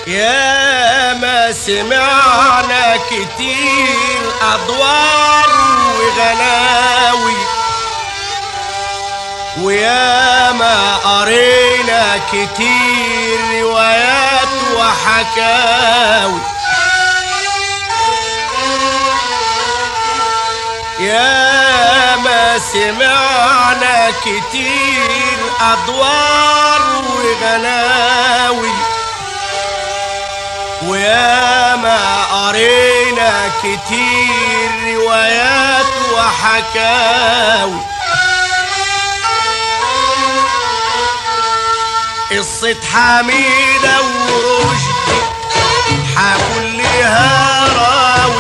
يا ما سمعنا كتير أدوار وغلاوي ويا ما قرينا كتير روايات وحكاوي يا ما سمعنا كتير أدوار وغلاوي ويا ما قرينا كتير روايات وحكاوي قصة حميدة ورشدي حكل لها راوي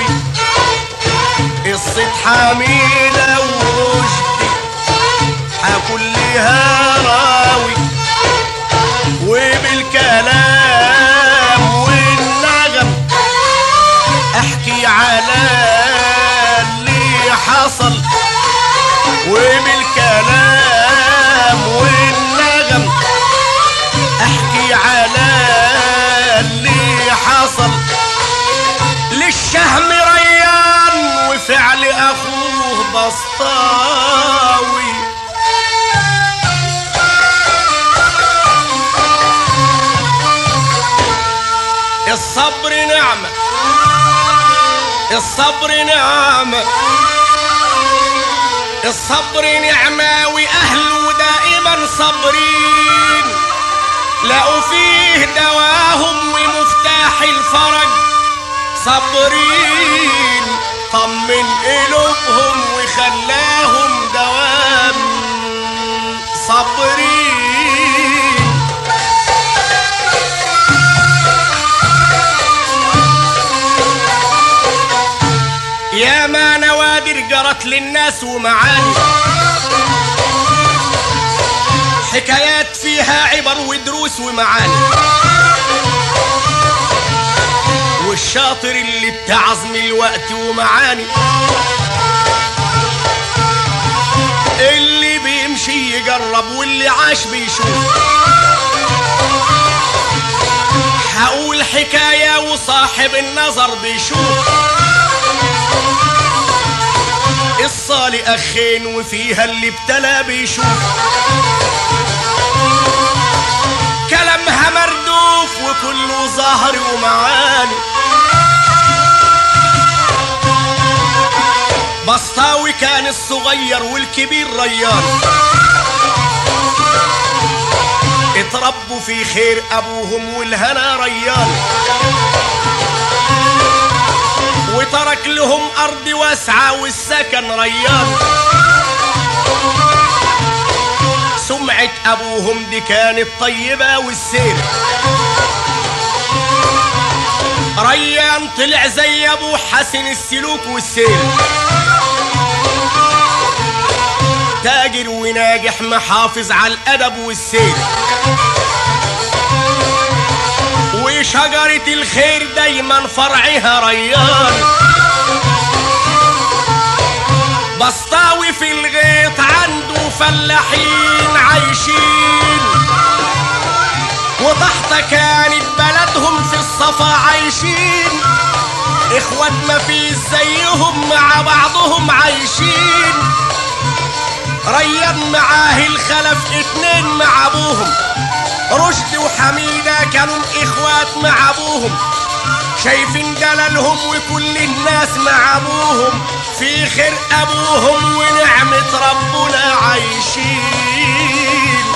قصة حميدة ورشدي حكل لها راوي وبالكلام والنغم احكي على اللي حصل وبالكلام والنغم احكي على اللي حصل للشهم ريان وفعل اخوه بسطاوي الصبر نعمة الصبر نعمة الصبر نعمة وأهله دائما صابرين لقوا فيه دواهم ومفتاح الفرج صابرين طمن قلوبهم وخلاهم دوام صابرين يا ما نوادر جرت للناس ومعاني حكايات فيها عبر ودروس ومعاني والشاطر اللي اتعظ من الوقت ومعاني اللي بيمشي يجرب واللي عاش بيشوف هقول حكاية وصاحب النظر بيشوف قصة لأخين وفيها اللي ابتلى بيشوف كلامها مردوف وكله ظهر ومعاني بسطاوي كان الصغير والكبير ريان اتربوا في خير ابوهم والهنا ريان وترك لهم ارض واسعه والسكن ريان سمعة ابوهم دي كانت طيبة والسير ريان طلع زي ابوه حسن السلوك والسير تاجر وناجح محافظ على الادب والسير وشجرة الخير دايما فرعها ريان بسطاوي في الغيط عنده فلاحين عايشين وتحت كانت بلدهم في الصفا عايشين اخوات ما في زيهم مع بعضهم عايشين ريان معاه الخلف اتنين مع ابوهم رشد وحميدة كانوا اخوات مع ابوهم شايفين دلالهم وكل الناس مع ابوهم في خير ابوهم ونعمة ربنا عايشين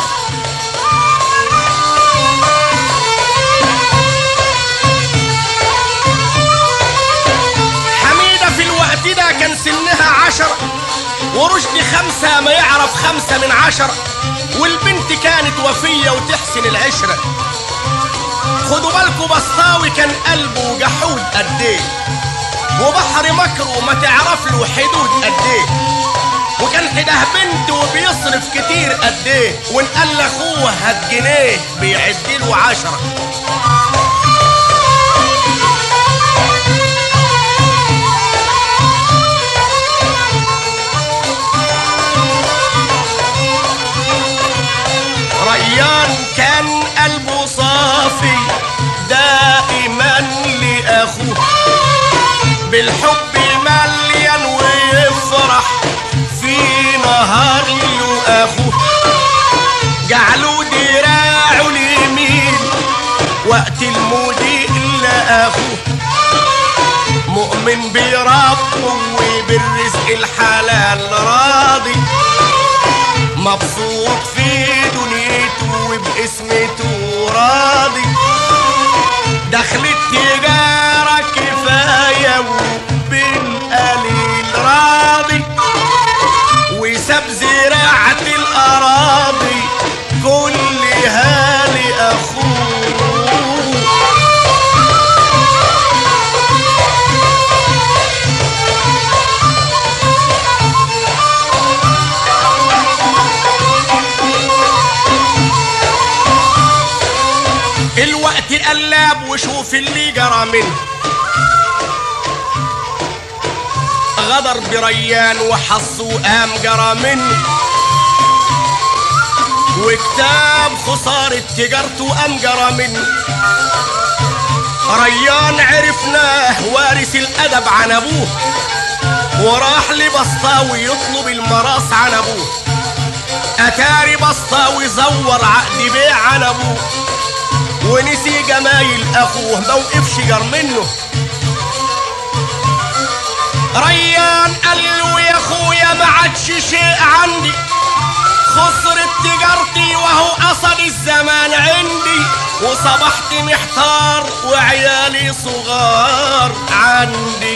حميدة في الوقت ده كان سنها عشر ورشد خمسة ما يعرف خمسة من عشر والبنت كانت وفية وتحسن العشرة خدوا بالكوا بسطاوي كان قلبه جحود قديه وبحر مكره ما تعرف له حدود قديه وكان حده بنت وبيصرف كتير قديه وان قال لاخوه هات جنيه بيعد له عشرة ريان كان قلبه صافي دائما لأخوه بالحب مليان ويفرح في نهار أخوه جعلوا دراعه اليمين وقت المضيء لأخوه مؤمن بربه وبالرزق الحلال راضي مبسوط في دنيته وباسمته راضي دخل التجارة كفاية وبالقليل راضي وساب زراعة الأراضي كلها لأخوه الوقت قلاب وشوف اللي جرى منه غدر بريان وحظه قام جرى منه وكتاب خسارة تجارته قام جرى منه ريان عرفناه وارث الأدب عن أبوه وراح لبسطاوي يطلب المراس عن أبوه أتاري بسطاوي زور عقد بيع عن أبوه ونسي جمايل اخوه موقفش جر منه ريان قال له يا اخويا ما عادش شيء عندي خسرت تجارتي وهو قصد الزمان عندي وصبحت محتار وعيالي صغار عندي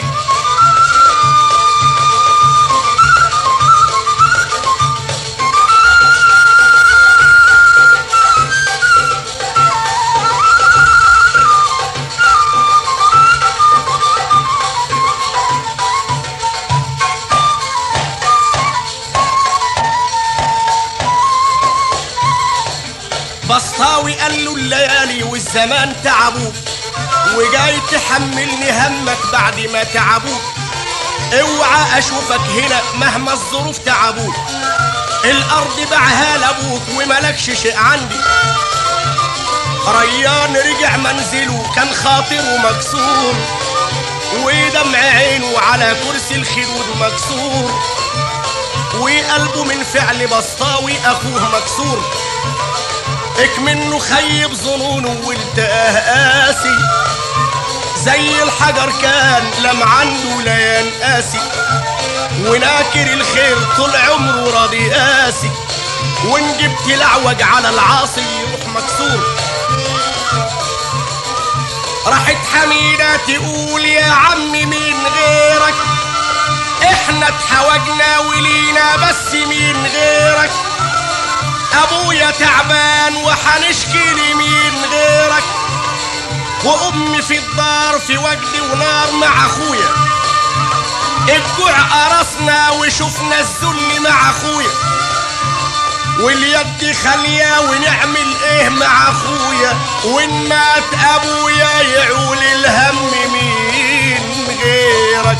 بسطاوي قال له الليالي والزمان تعبوك وجاي تحملني همك بعد ما تعبوك اوعى اشوفك هنا مهما الظروف تعبوك الارض باعها لابوك وملكش شيء عندي ريان رجع منزله كان خاطره مكسور ودمع عينه على كرسي الخدود مكسور وقلبه من فعل بسطاوي اخوه مكسور اكمنه خيب ظنونه والتقاه قاسي زي الحجر كان لم عنده ليان قاسي وناكر الخير طول عمره راضي قاسي وان جبت العوج على العاصي يروح مكسور راحت حميدة تقول يا عم مين غيرك احنا اتحوجنا ولينا بس مين غيرك ابويا تعبان وحنشكي لمين غيرك وامي في الدار في وجد ونار مع اخويا الجوع قرصنا وشفنا الذل مع اخويا واليد خالية ونعمل ايه مع اخويا وان مات ابويا يعول الهم مين غيرك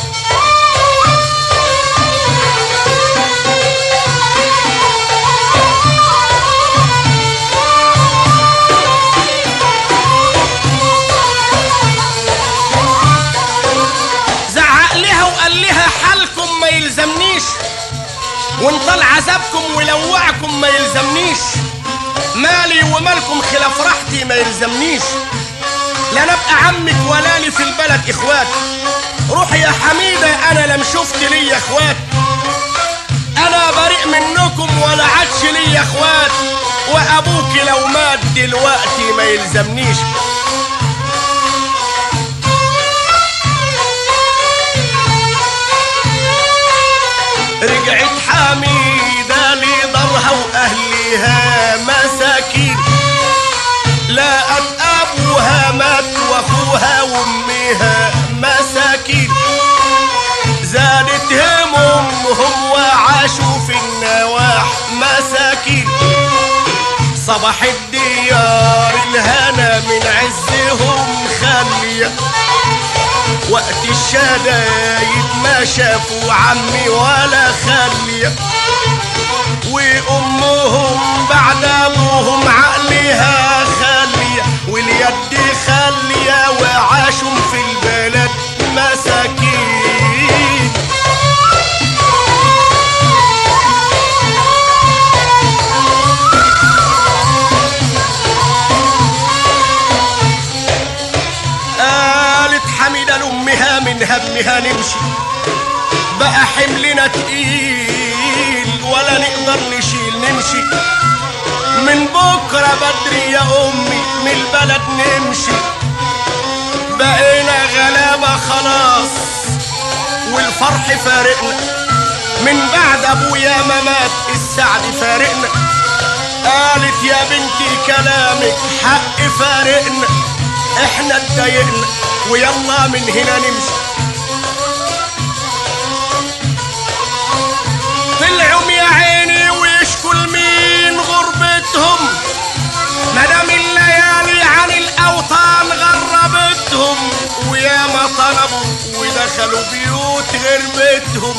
زعق لها وقال لها حالكم ما يلزمنيش وانطل عذابكم ولوعكم ما يلزمنيش مالي ومالكم خلاف راحتي ما يلزمنيش لا نبقى عمك ولا لي في البلد اخوات روح يا حميدة انا لم شفت لي اخوات انا بريء منكم ولا عادش لي اخوات وابوك لو مات دلوقتي ما يلزمنيش رجعت حميدة لدارها وأهلها مساكين لقت أبوها مات وأخوها وأمها مساكين زادت همومهم وعاشوا في النواح مساكين صباح الديار الهنا من عزهم خاليه وقت الشدايد ما شافوا عمي ولا خالية وأمهم بعد أبوهم عقلها خالية واليد خالية همها نمشي بقى حملنا تقيل ولا نقدر نشيل نمشي من بكرة بدري يا أمي من البلد نمشي بقينا غلابة خلاص والفرح فارقنا من بعد أبويا ما مات السعد فارقنا قالت يا بنتي كلامك حق فارقنا احنا اتضايقنا ويلا من هنا نمشي طلعوا يا عيني ويشكوا لمين غربتهم مدام الليالي عن الاوطان غربتهم وياما طلبوا ودخلوا بيوت غير بيتهم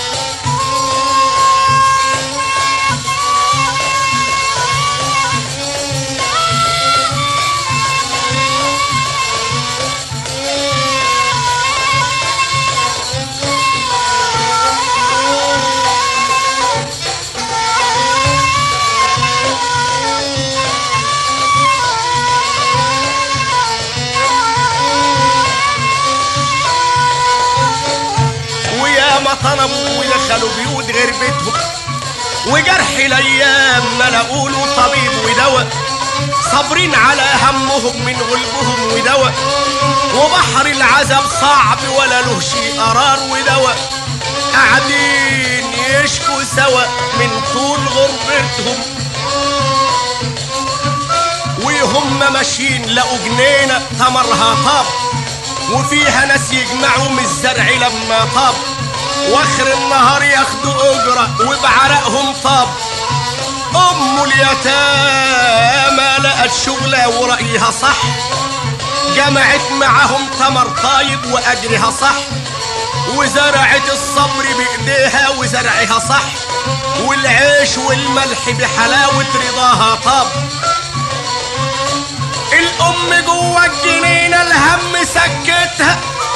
وياما طلبوا ودخلوا بيوت غير بيتهم وجرح الايام ما لقوا له طبيب ودواء صابرين على همهم من غلبهم ودواء وبحر العذاب صعب ولا له شي قرار ودواء قاعدين يشكوا سوا من طول غربتهم وهم ماشيين لقوا جنينة تمرها طاب وفيها ناس يجمعوا من الزرع لما طاب واخر النهار ياخدوا اجرة وبعرقهم طاب ام اليتامى لقت شغلة ورأيها صح جمعت معاهم تمر طايب واجرها صح وزرعت الصبر بايديها وزرعها صح والعيش والملح بحلاوة رضاها طاب الام جوه الجنينة الهم سكتها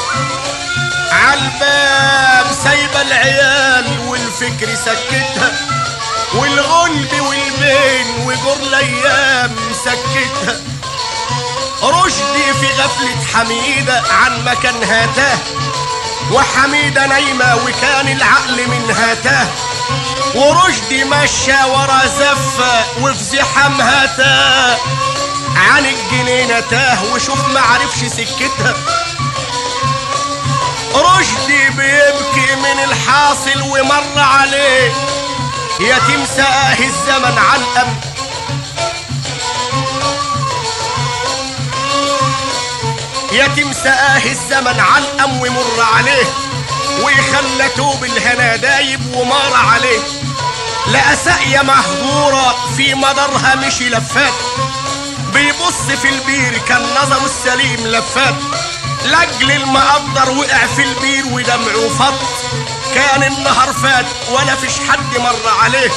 عالباب سايبة العيال والفكر سكتها والغلب والبين وجر الايام سكتها رشدي في غفلة حميدة عن مكانها تاه وحميدة نايمة وكان العقل منها تاه ورشدي مشى ورا زفة وفي زحامها تاه عن الجنينة تاه وشوف معرفش سكتها رشدي بيبكي من الحاصل ومر عليه يتيم سآه الزمن عن أم يتيم سآه الزمن عن أم ومر عليه وخلته بالهنا دايب ومار عليه لقى ساقية مهجورة في مدارها مشي لفات بيبص في البير كان نظره السليم لفات لاجل المقدر وقع في البير ودمعه فط كان النهار فات ولا فيش حد مر عليه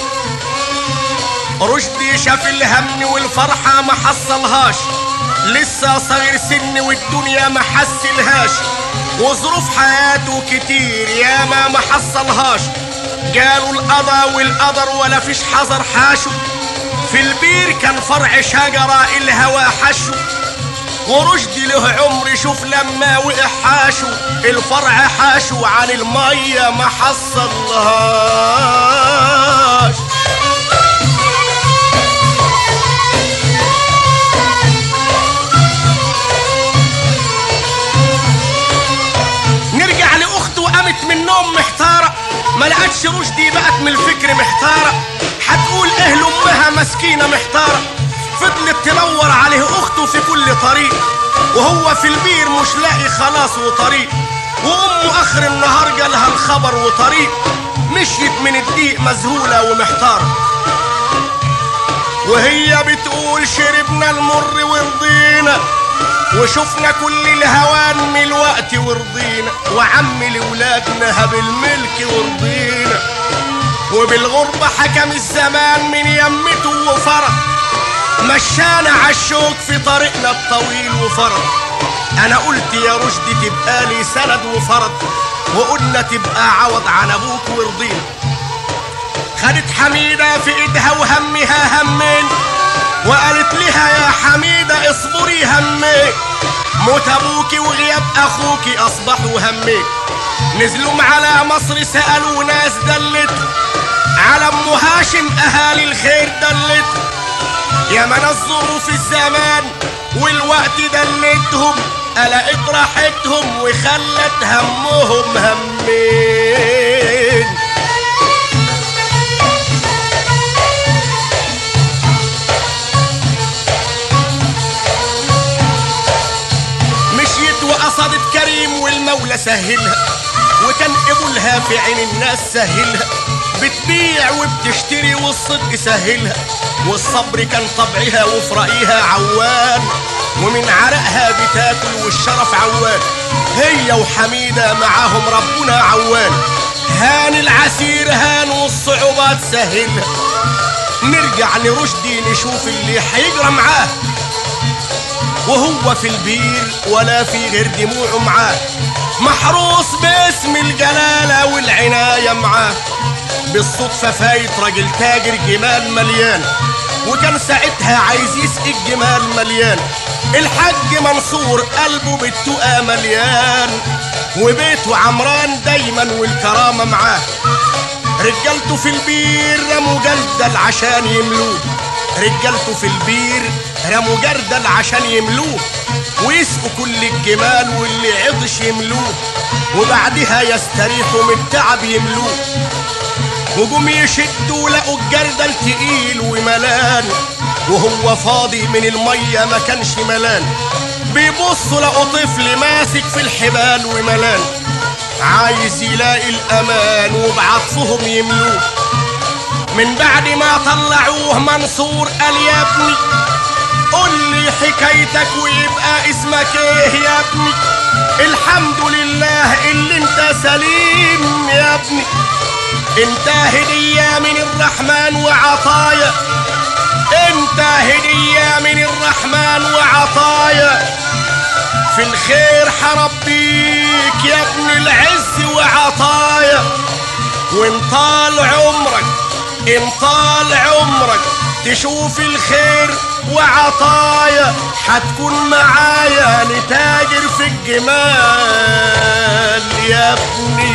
رشدي شاف الهم والفرحة ما حصلهاش لسه صغير سن والدنيا ما حسلهاش وظروف حياته كتير ياما ما حصلهاش قالوا القضا والقدر ولا فيش حذر حاشو في البير كان فرع شجرة الهوى حشو ورشدي له عمر شوف لما وقع حاشو الفرع حاشو عن المية ما حصلهاش نرجع لاخته وقامت من النوم محتارة ما لقتش رشدي بقت من الفكر محتارة هتقول ايه لامها مسكينة محتارة فضلت تدور عليه اخته في كل طريق وهو في البير مش لاقي خلاص وطريق وامه اخر النهار جالها الخبر وطريق مشيت من الضيق مذهولة ومحتارة وهي بتقول شربنا المر ورضينا وشفنا كل الهوان من الوقت ورضينا وعم لولادنا بالملك ورضينا وبالغربة حكم الزمان من يمته وفرض مشانا عالشوك في طريقنا الطويل وفرض انا قلت يا رشدي تبقى لي سند وفرض وقلنا تبقى عوض عن ابوك ورضينا خدت حميدة في ايدها وهمها همين وقالت لها يا حميدة اصبري همي موت ابوكي وغياب اخوكي اصبحوا همي نزلوا على مصر سألوا ناس دلته على ام هاشم اهالي الخير دلته يا من الظروف الزمان والوقت دلتهم قلقت راحتهم وخلت همهم همين مشيت وقصدت كريم والمولى سهلها وكان قبولها في عين الناس سهلها بتبيع وبتشتري والصدق سهلها والصبر كان طبعها وفي رأيها عوان ومن عرقها بتاكل والشرف عوان هي وحميدة معاهم ربنا عوان هان العسير هان والصعوبات سهلها نرجع لرشدي نشوف اللي هيجرى معاه وهو في البير ولا في غير دموعه معاه محروس باسم الجلالة والعناية معاه بالصدفة فايت راجل تاجر جمال مليان وكان ساعتها عايز يسقي الجمال مليان الحاج منصور قلبه بالتقى مليان وبيته عمران دايما والكرامة معاه رجالته في البير رموا جردل عشان يملوه رجالته في البير رموا جردل عشان يملوه ويسقوا كل الجمال واللي عطش يملوه وبعدها يستريحوا من التعب يملوه وجم يشدوا لقوا الجردل تقيل وملان وهو فاضي من المية ما كانش ملان بيبصوا لقوا طفل ماسك في الحبال وملان عايز يلاقي الأمان وبعطفهم يملوه من بعد ما طلعوه منصور قال يا ابني قول لي حكايتك ويبقى اسمك ايه يا ابني الحمد لله اللي انت سليم يا ابني انت هدية من الرحمن وعطايا انت هدية من الرحمن وعطايا في الخير حربيك يا ابن العز وعطايا وان طال عمرك ان طال عمرك تشوف الخير وعطايا حتكون معايا نتاجر في الجمال يا ابني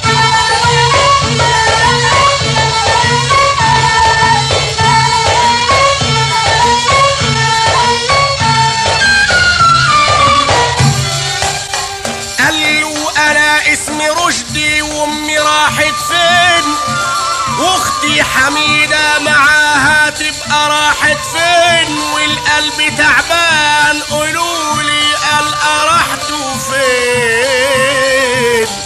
قال له انا اسمي رشدي وامي راحت فين واختي حميدة معاها تبقى راحت فين والقلب تعبان قولولي قال راحته فين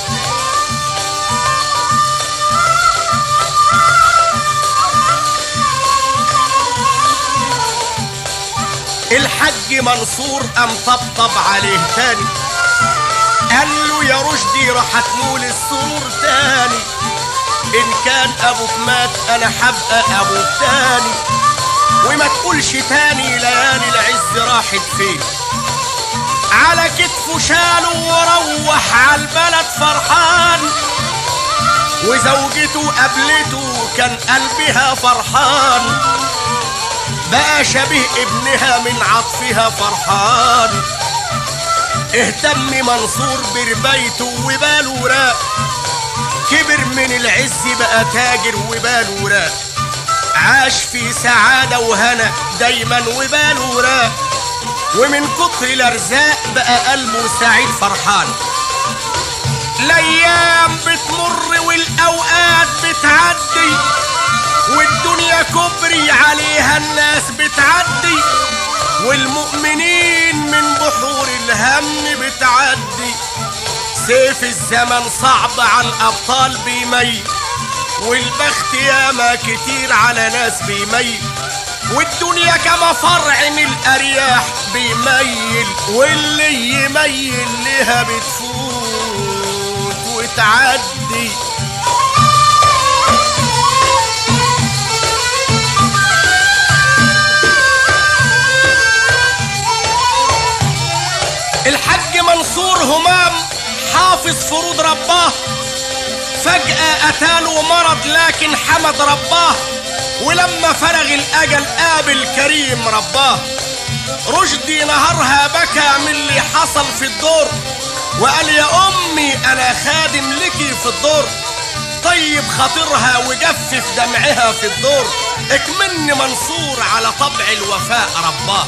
الحج منصور قام طبطب عليه تاني قال له يا رشدي راح تنول السرور تاني ان كان ابوك مات انا حبقى ابوك تاني وما تقولش تاني ليالي العز راحت فين على كتفه شاله وروح على البلد فرحان وزوجته قابلته كان قلبها فرحان بقى شبيه ابنها من عطفها فرحان اهتم منصور بربيته وباله راق كبر من العز بقى تاجر وباله راق عاش في سعادة وهنا دايما وباله راق ومن كتر الارزاق بقى قلبه سعيد فرحان الايام بتمر والاوقات بتعدي والدنيا كبري عليها الناس بتعدي والمؤمنين من بحور الهم بتعدي سيف الزمن صعب على الابطال بيميل والبخت ياما كتير على ناس بيميل والدنيا كما فرع من الارياح بيميل واللي يميل لها بتفوت وتعدي الحج منصور همام حافظ فروض رباه فجأة أتاله مرض لكن حمد رباه ولما فرغ الأجل قابل كريم رباه رشدي نهارها بكى من اللي حصل في الدور وقال يا أمي أنا خادم لكي في الدور طيب خاطرها وجفف دمعها في الدور اكمن منصور على طبع الوفاء رباه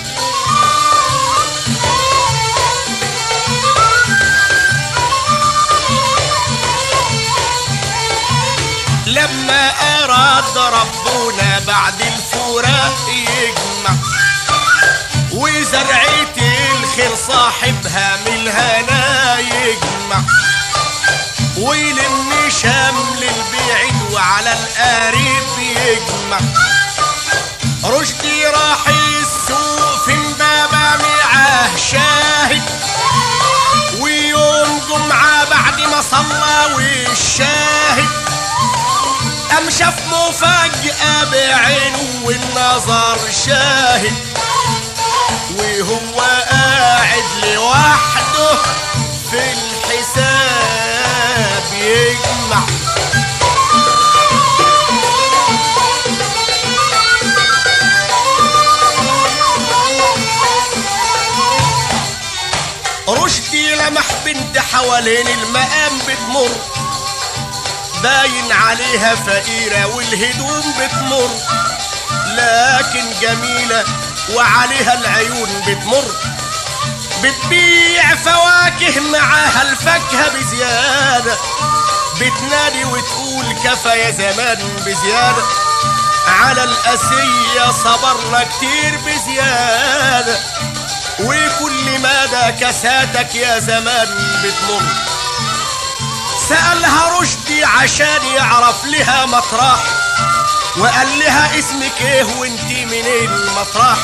لما أراد ربنا بعد الفراق يجمع وزرعة الخير صاحبها من الهنا يجمع ويلم شمل البعيد وعلى القريب يجمع رشدي راح السوق في امبابة معاه شاهد ويوم جمعة بعد ما صلى والشاهد قام شاف مفاجأة بعينه والنظر شاهد وهو قاعد لوحده في الحساب يجمع رشدي لمح بنت حوالين المقام بتمر باين عليها فقيرة والهدوم بتمر لكن جميلة وعليها العيون بتمر بتبيع فواكه معاها الفاكهة بزيادة بتنادي وتقول كفى يا زمان بزيادة على القاسية صبرنا كتير بزيادة وكل مدى كساتك يا زمان بتمر سألها رشدي عشان يعرف لها مطرح وقال لها اسمك ايه وانتي منين المطرح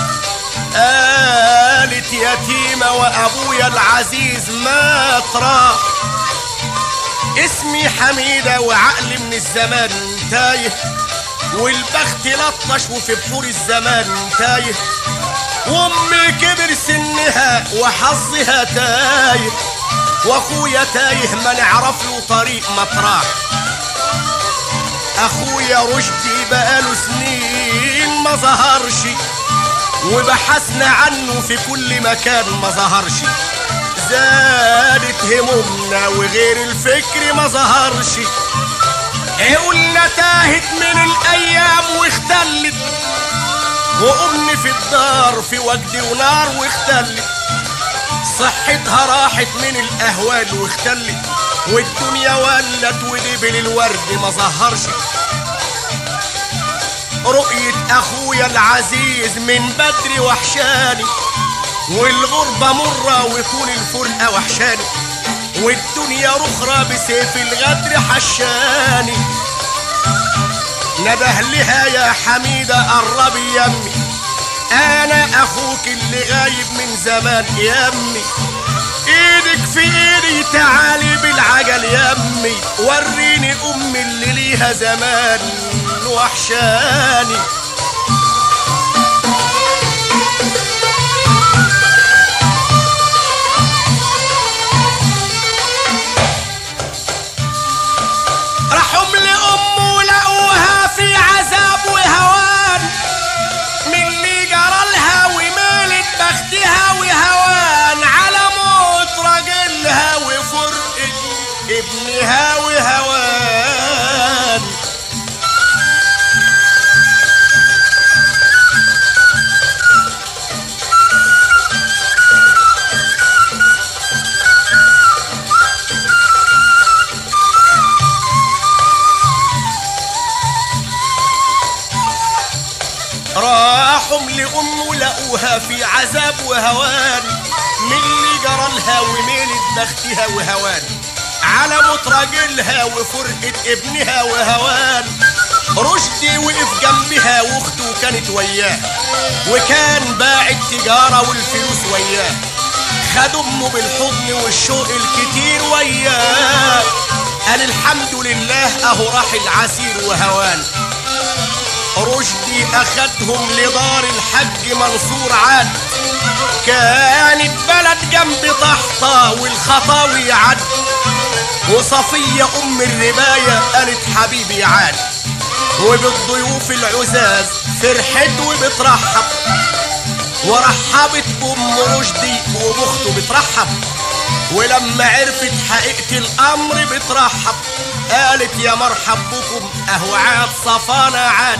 قالت يتيمة وابويا العزيز مطرح اسمي حميدة وعقلي من الزمان تايه والبخت لطش وفي بحور الزمان تايه وامي كبر سنها وحظها تايه واخويا تايه ما نعرف له طريق مطرح اخويا رشدي بقاله سنين ما ظهرش وبحثنا عنه في كل مكان ما ظهرش زادت همومنا وغير الفكر ما ظهرش عقولنا تاهت من الايام واختلت وامي في الدار في وجد ونار واختلت صحتها راحت من الاهوال واختلت والدنيا ولت ودبل الورد ما ظهرش رؤية اخويا العزيز من بدري وحشاني والغربة مرة ويكون الفرقة وحشاني والدنيا رخرة بسيف الغدر حشاني نده لها يا حميدة قربي يمي انا اخوك اللي غايب من زمان يمي ايدك في ايدي تعالي بالعجل يمي وريني امي اللي ليها زمان وحشاني راحوا لأمه لقوها في عذاب وهوان من اللي جرى لها ومالت بختها وهوان على موت راجلها وفرقة ابنها وهوان راحوا لأمه لقوها في عذاب وهوان من اللي جرى لها وميلت بختها وهوان على موت راجلها وفرقة ابنها وهوان رشدي وقف جنبها واخته كانت وياه وكان باع التجارة والفلوس وياه خد امه بالحضن والشوق الكتير وياه قال الحمد لله اهو راح العسير وهوان رشدي اخدهم لدار الحج منصور عاد كانت بلد جنب طحطة والخطاوي عد وصفية ام الرباية قالت حبيبي عاد وبالضيوف العزاز فرحت وبترحب ورحبت ام رشدي وباخته بترحب ولما عرفت حقيقة الامر بترحب قالت يا مرحب بكم اهو عاد صفانا عاد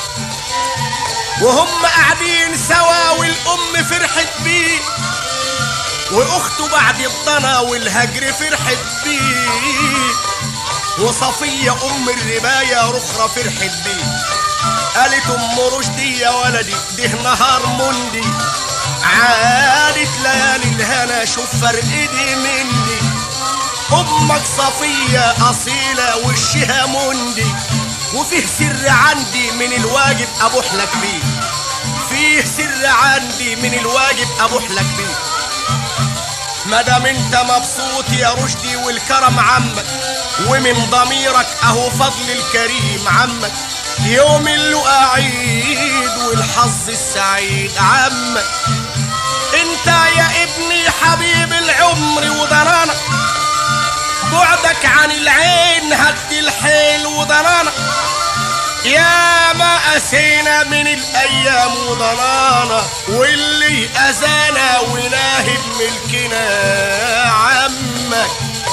وهم قاعدين سوا والام فرحت بيه واخته بعد الضنا والهجر فرحت بيه وصفية ام الرباية رخرة فرحت بيه قالت ام رشدي يا ولدي ده نهار مندي عادت ليالي الهنا شوف فرق دي مني امك صفية اصيلة وشها مندي وفيه سر عندي من الواجب ابوح لك بيه فيه سر عندي من الواجب ابوح لك بيه مادام انت مبسوط يا رشدي والكرم عمك ومن ضميرك اهو فضل الكريم عمك يوم اللقاء عيد والحظ السعيد عمك انت يا ابني حبيب العمر وضنانا بعدك عن العين هد الحيل وضنانا يا ما أسينا من الأيام وضنانا واللي أذانا وناهب ملكنا عمك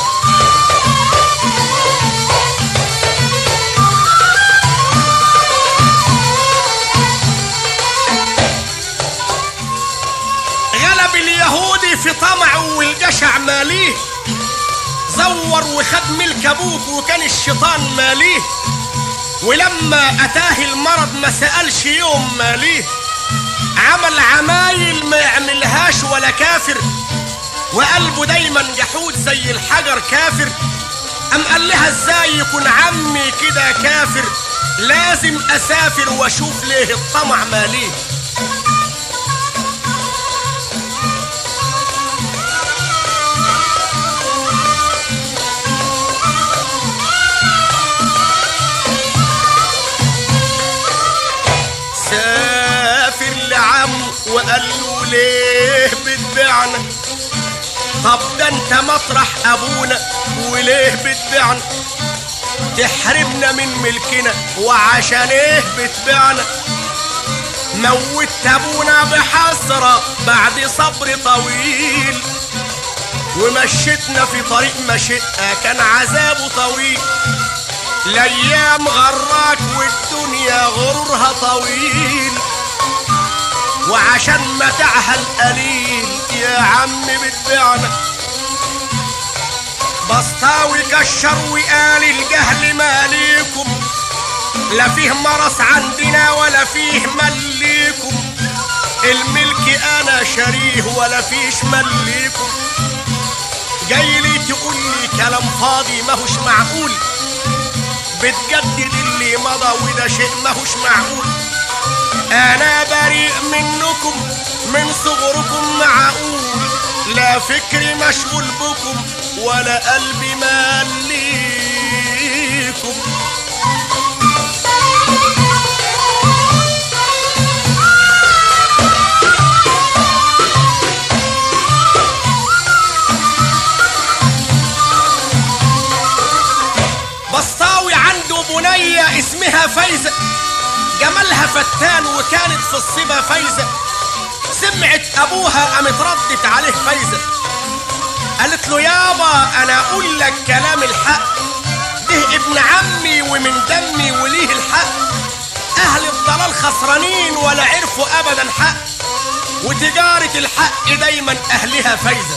غلب اليهودي في طمعه والجشع ماليه زور وخد ملك ابوك وكان الشيطان ماليه ولما اتاه المرض ما سألش يوم ماليه عمل عمايل ما يعملهاش ولا كافر وقلبه دايما جحود زي الحجر كافر أم قال لها ازاي يكون عمي كده كافر لازم اسافر واشوف ليه الطمع ماليه سافر لعم وقال له ليه بتبيعنا طب ده انت مطرح ابونا وليه بتبيعنا تحرمنا من ملكنا وعشان ايه بتبيعنا موت ابونا بحسرة بعد صبر طويل ومشيتنا في طريق مشقة كان عذابه طويل الايام غراك والدنيا غرورها طويل وعشان متاعها القليل يا عم بتبيعنا بسطاوي كشر وقال الجهل ماليكم لا فيه مرس عندنا ولا فيه مليكم الملك انا شريه ولا فيش مليكم جاي لي تقول لي كلام فاضي ماهوش معقول بتجدد اللي مضى وده شيء ماهوش معقول انا بريء منكم من صغركم معقول لا فكري مشغول بكم ولا قلبي ماليكم بسطاوي عنده بنية اسمها فايزة جمالها فتان وكانت في الصبا فايزة سمعت ابوها قامت ردت عليه فايزة قالت له يابا انا اقول لك كلام الحق ده ابن عمي ومن دمي وليه الحق اهل الضلال خسرانين ولا عرفوا ابدا حق وتجارة الحق دايما اهلها فايزة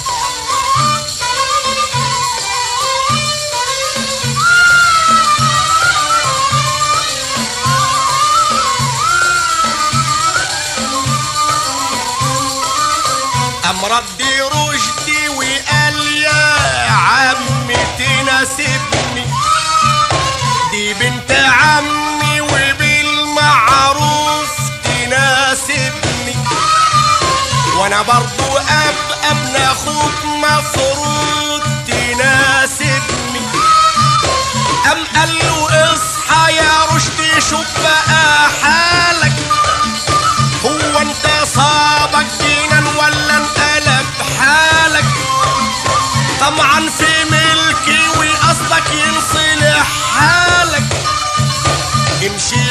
قام ردي رشدي وقال يا عمي تناسبني دي بنت عمي وبالمعروف تناسبني وانا برضو ابقى ابن اخوك مفروض تناسبني ام قال له اصحى يا رشدي شوف بقى حالك هو انت صابك جنان ولا انقلب حالك طمعا في ملكي وقصدك ينصلح حالك امشي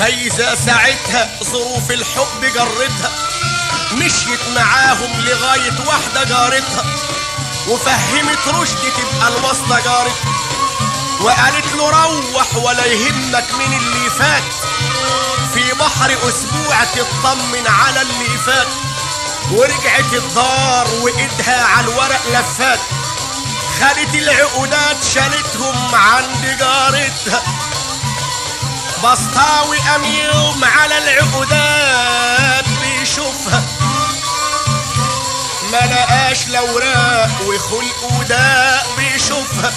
فايزة ساعتها ظروف الحب جرتها مشيت معاهم لغاية واحدة جارتها وفهمت رشدي تبقى الواسطة جارتها وقالت له روح ولا يهمك من اللي فات في بحر اسبوع تطمن على اللي فات ورجعت الدار وايدها على الورق لفات خدت العقودات شالتهم عند جارتها بسطاوي قام يوم على العقودات بيشوفها ما لقاش الاوراق وخلقه ده بيشوفها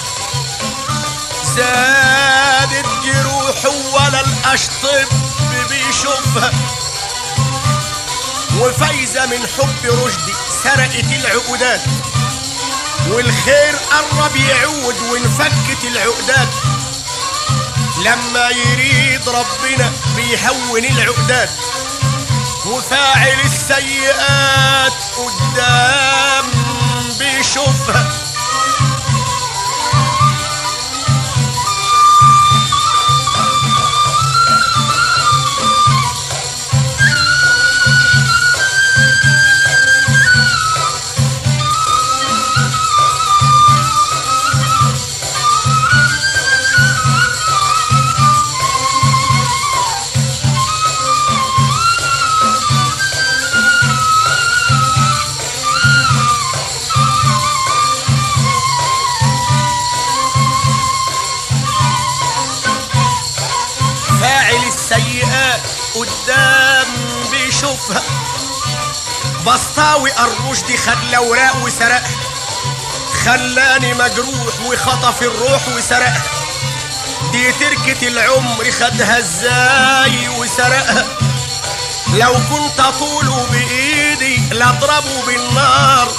زادت جروحه ولا الاشطب بيشوفها وفايزة من حب رشدي سرقت العقودات والخير قرب يعود وانفكت العقدات لما يريد ربنا بيهون العقدات وفاعل السيئات قدام بيشوفها فاعل السيئات قدام بيشوفها بسطاوي الرشدي خد الاوراق وسرقها خلاني مجروح وخطف الروح وسرقها دي تركة العمر خدها ازاي وسرقها لو كنت اطوله بايدي لاضربه بالنار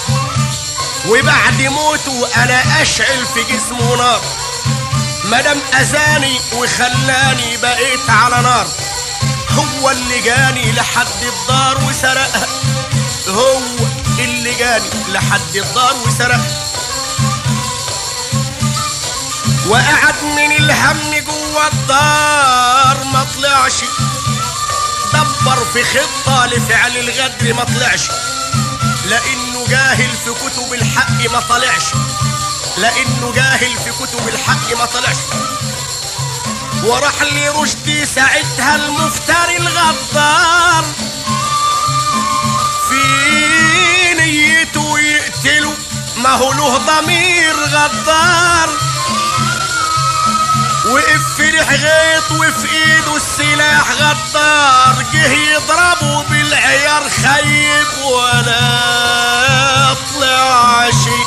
وبعد موته انا اشعل في جسمه نار مدام اذاني وخلاني بقيت على نار هو اللي جاني لحد الدار وسرقها هو اللي جاني لحد الدار وسرقها وقعد من الهم جوه الدار ما طلعش دبر في خطة لفعل الغدر ما طلعش لانه جاهل في كتب الحق ما طلعش لانه جاهل في كتب الحق ما طلعش وراح لي رشدي ساعتها المفتري الغدار في نيته يقتله ما هو له ضمير غدار وقف فرح غيط وفي ايده السلاح غدار جه يضربه بالعيار خيب ولا طلع شيء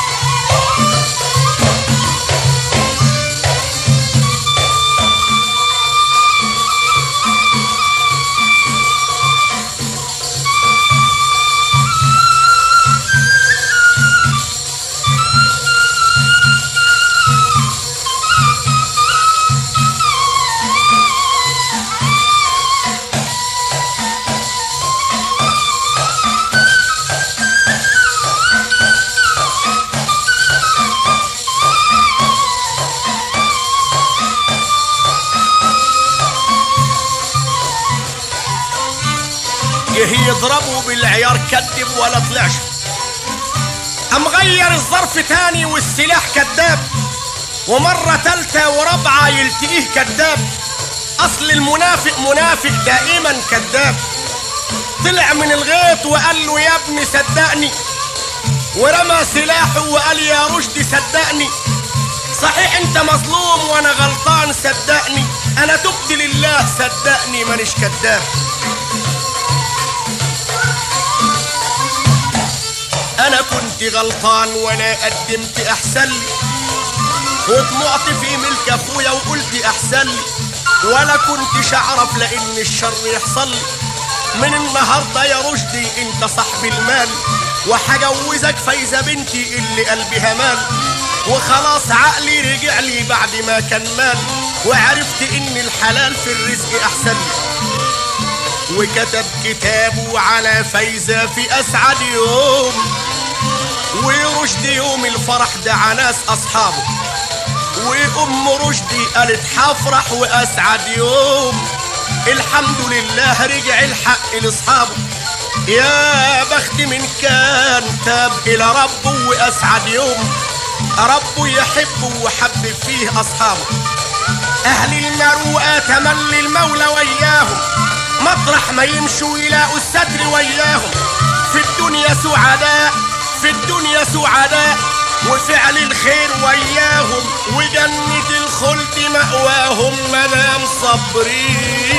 جه يضربه بالعيار كدب ولا طلعش قام غير الظرف تاني والسلاح كداب ومرة تالتة ورابعة يلتقيه كداب أصل المنافق منافق دائما كذاب طلع من الغيط وقال له يا ابني صدقني ورمى سلاحه وقال يا رشدي صدقني صحيح انت مظلوم وانا غلطان صدقني انا تبت لله صدقني مانيش كذاب انا كنت غلطان وانا قدمت احسن لي وطمعت في ملك اخويا وقلت احسن لي ولا كنتش اعرف لان الشر يحصل لي من النهارده يا رشدي انت صاحب المال وهجوزك فايزه بنتي اللي قلبها مال وخلاص عقلي رجع لي بعد ما كان مال وعرفت ان الحلال في الرزق احسن لي وكتب كتابه على فايزة في أسعد يوم ورشدي يوم الفرح دعا ناس أصحابه وأم رشدي قالت حفرح وأسعد يوم الحمد لله رجع الحق لاصحابه يا بخت من كان تاب الى ربه واسعد يوم ربه يحبه وحبب فيه اصحابه اهل المروءه تملي المولى وياهم مطرح ما يمشوا يلاقوا الستر وياهم في الدنيا سعداء في الدنيا سعداء وفعل الخير وياهم وجنة الخلد مأواهم مدام صابرين